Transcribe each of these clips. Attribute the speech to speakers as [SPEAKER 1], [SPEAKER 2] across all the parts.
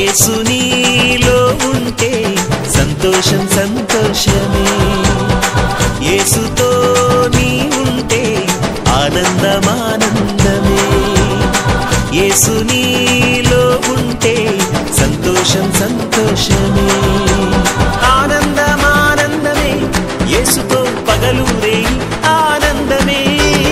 [SPEAKER 1] యేసు నీలో ఉంటే సంతోషం సంతోషమే యేసుతో నీ ఉంటే ఆనందమానందమే యేసు నీలో ఉంటే సంతోషం సంతోషమే ఆనందమానందమే యేసుతో పగలు రే ఆనందమే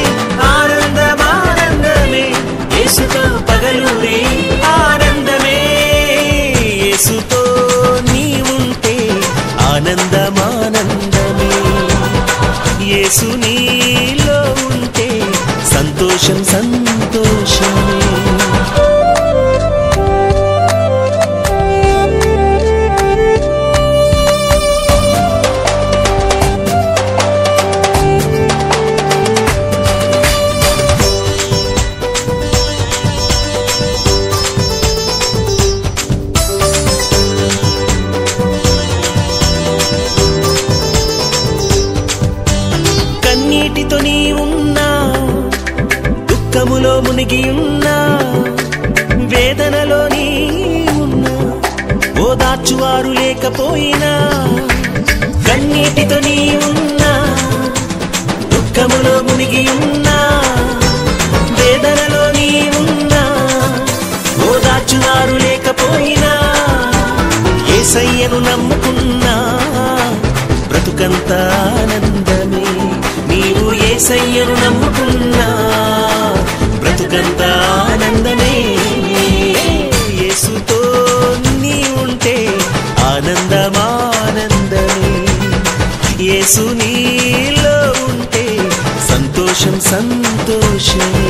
[SPEAKER 1] ఆనందమానందమే యేసుతో పగలు రే ఆనందమే యేసుతో నీ ఉంటే ఆనందమానందమే యేసు నీలో ఉంటే సంతోషం సంతోషమే కన్నీటితో నీ ఉన్నా దుఃఖములో మునిగి ఉన్నా వేదనలో నీ ఉన్నా ఓదార్చువారు లేకపోయినా కన్నీటితో నీ ఉన్నా దుఃఖములో మునిగి ఉన్నా వేదనలో నీ ఉన్నా ఓదార్చువారు లేకపోయినా ఏసయ్యను నమ్ముకున్నా బ్రతుకంత ఆనందమే నీవు ఏసయ్యను నమ్ముకున్నా బ్రతుకంత ఆనందమే యేసుతో నీ ఉంటే ఆనందమానందమే యేసు నీలో ఉంటే సంతోషం సంతోషమే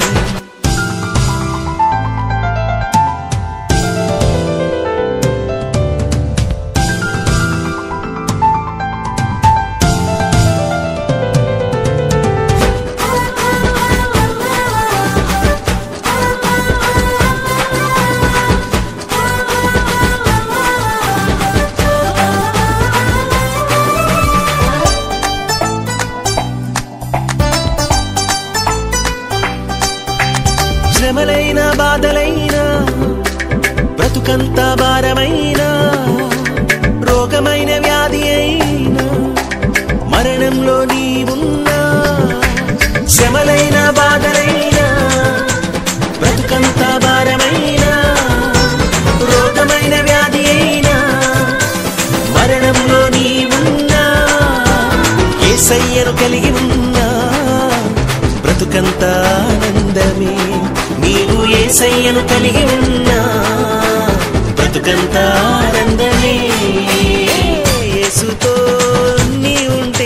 [SPEAKER 1] శ్రమలైన బాధలైనా బ్రతుకంత భారమైనా రోగమైన వ్యాధి అయినా మరణంలో నీవున్నా శ్రమలైన బాధలైనా బ్రతుకంత భారమైనా రోగమైన వ్యాధి అయినా మరణంలో నీవున్నా ఏసయ్యను కలిగి ఉన్నా బ్రతుకంత ఆనందమే నీవు ఏసయ్యను కలిగి ఉన్నా బ్రతుకంత ఆనందమే యేసుతో నీ ఉంటే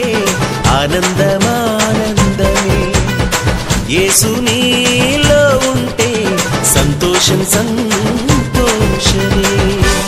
[SPEAKER 1] ఆనందమానందమే యేసు నీలో ఉంటే సంతోషం సంతోషమే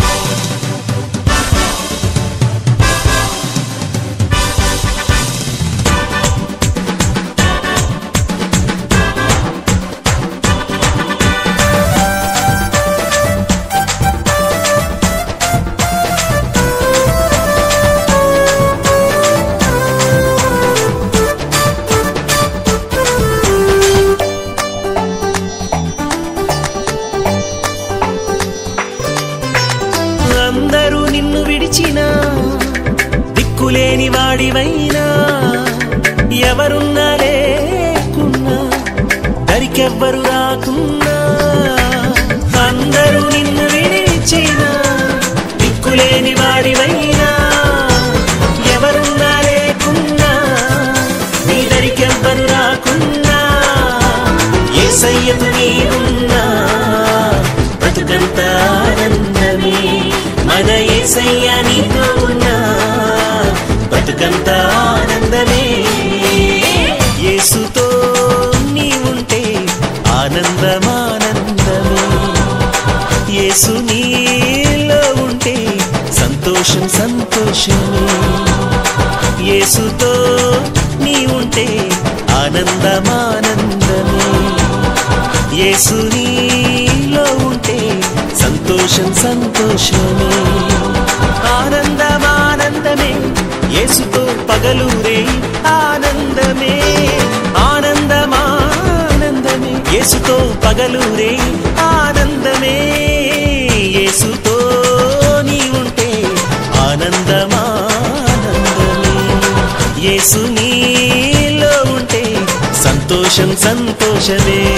[SPEAKER 1] అందరూ నిన్ను విడిచినా దిక్కులేని వాడివైనా ఎవరున్నా లేకున్నా దరికెవ్వరు రాకున్నా అందరూ నిన్ను విడిచినా దిక్కులేని వాడివైనా ఎవరున్నా లేకున్నా నీ దరికెవ్వరు రాకున్నా ఏసయ్యకు నీ ఉన్నా బ్రతుకంత ఆనందమే మన ఏసయ్య నీతో ఉన్నా బ్రతుకంత ఆనందమే యేసుతో నీ ఉంటే ఆనందమానందమే యేసు నీలో ఉంటే సంతోషం సంతోషమే యేసుతో నీ ఉంటే ఆనందమానందమే యేసు నీలో ఉంటే సంతోషం సంతోషమే ఆనందమానందమే యేసుతో పగలూరే ఆనందమే ఆనందమానందమే యేసుతో పగలూరే ఆనందమే యేసుతో యేసు నీలో ఉంటే సంతోషం సంతోషమే